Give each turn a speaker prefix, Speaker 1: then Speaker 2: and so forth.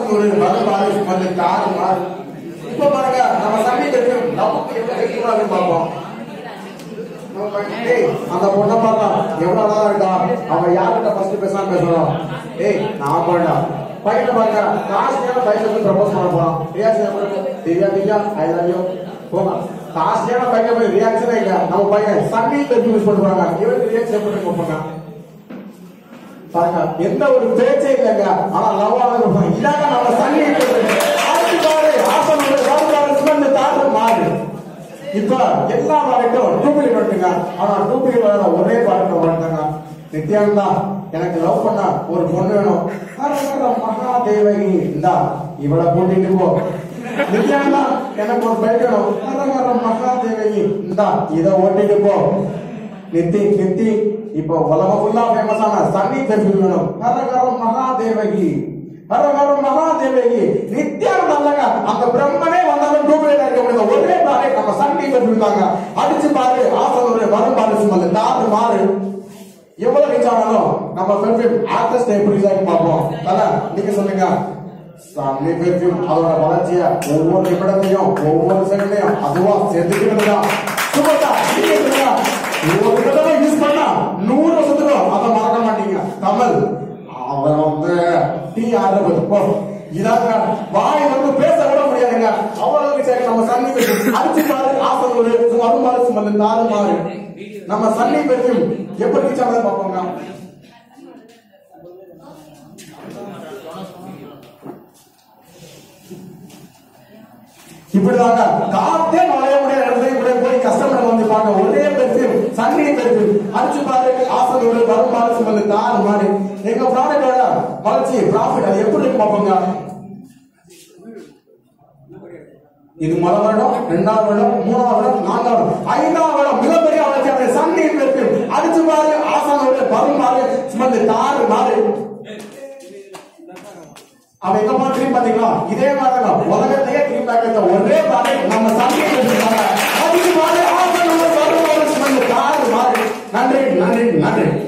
Speaker 1: ஆசன் ஒரு வருமாறு வந்து காரு மாறு இப்ப பாருங்க நம்ம சமீபத்தில் நமக்கு எவ்வளவு ஹெல்ப்ஃபுல்லா பார்ப்போம் ஏய், அந்த பொண்ணை பார்த்தா எவ்வளவு அழகா இருக்கா அவன் யார்கிட்ட ஃபர்ஸ்ட் பேசலாம் பேசுறான் ஏய் நான் போறேன்டா பையனை பாருங்க காஸ்ட்லியான பையனுக்கு ப்ரப்போஸ் பண்ண போறான் reaction Divya Divya I love you போங்க காஸ்ட்லியான பையன் போய் ரியாக்ஷனே இல்ல நம்ம பையன் சன்னி பெர்ஃபியூம் யூஸ் பண்றாங்க இவருக்கு ரியாக்ஷன் எப்படி கொடுப்பாங்க பாருங்க எந்த ஒரு பேச்சே இல்லைங்க ஆனா லவ் ஆக இதாக நம்ம சன்னி அடுத்து பாரு ஆசனோட வாழ்வாளர் சுமந்து தாண்டு மாறு இப்ப எல்லா வரைக்கும் டூபிலி வந்துங்க ஆனா டூபிலி வர ஒரே பாட்டு வாழ்ந்தாங்க நித்யானந்தா எனக்கு லவ் பண்ண ஒரு பொண்ணு வேணும் ஹர ஹர மகாதேவகி இந்தா இவளை கூட்டிட்டு போ நித்யானந்தா எனக்கு ஒரு பைக் வேணும் ஹர ஹர மகாதேவகி இந்தா இத ஓட்டிட்டு போ நித்தி நித்தி இப்போ உலகம் ஃபுல்லா ஃபேமஸ் ஆன சன்னி பெர்ஃபியூம் வேணும் ஹர ஹர மகாதேவகி ஹர ஹர மகாதேவகி நித்யானந்தா இல்லைங்க அந்த பிரம்மனே வந்தாலும் டூப்ளேட் இருக்க முடியாது ஒரே பாரு நம்ம சன்னி பெர்ஃபியூம் தாங்க அடிச்சு பாரு ஆசல் ஒரு வரும் பாரு சும்மா தாறு மாறு எவ்வளவு ரீச் ஆனாலும் நம்ம பெர்ஃபியூம் ஆர்டிஸ்ட் எப்படி ரீச் ஆகி பார்ப்போம் தல நீங்க சொல்லுங்க சன்னி பெர்ஃபியூம் அதோட வளர்ச்சிய ஒவ்வொரு நிமிடத்தையும் ஒவ்வொரு செகண்டையும் அதுவா செதுக்கிட்டு தான் சுமத்தா நீங்க சொல்லுங்க ஒரு தடவை யூஸ் பண்ணா நூறு வருஷத்துக்கு அதை மறக்க மாட்டீங்க கமல் அவன் வந்து டீ ஆடுறது போ இதாங்க வாய் வந்து பேச விட முடியாதுங்க அவ்வளவு சரி நம்ம சன்னி பெர்ஃபியூம் அடிச்சு பாரு ஆசை ஒரு அருமாறு சுமந்து தாறு மாறு நம்ம சன்னி பெர்ஃபியூம் எப்படி ரீச் ஆனதை பார்ப்போங்க இப்படிதாங்க காத்தே நுழைய முடியாத இடத்துல இப்படி போய் கஸ்டமர் வந்து பார்க்க ஒரே பெர்ஃபியூம் சன்னி பெர்ஃபியூம் அடிச்சு பாரு ஆசனோடு வருமாறு சுமந்து தாறு மாறு எங்க ப்ராடக்டோட வளர்ச்சி ப்ராஃபிட் அது எப்படி இருக்கு பார்ப்போங்க இது முதல் வருடம் இரண்டாவது வருடம் மூணாவது வருடம் நான்காவது வருடம் ஐந்தாவது வருடம் மிகப்பெரிய வளர்ச்சி சன்னி பெர்ஃபியூம் அடிச்சு பாரு ஆசனோடு வருமாறு சுமந்து தாறு மாறு அவன் எங்க போன ட்ரீம் பாத்தீங்களா இதே மாதிரி தான் உலகத்தையே ட்ரீம் பேக்கெட் ஒரே ப்ராடக்ட் நம்ம சந்தையில் வச்சிருக்காங்க அதுக்கு மாதிரி ஆசை நம்ம வருமானம் சுமந்து தாறு மாறு நன்றி நன்றி நன்றி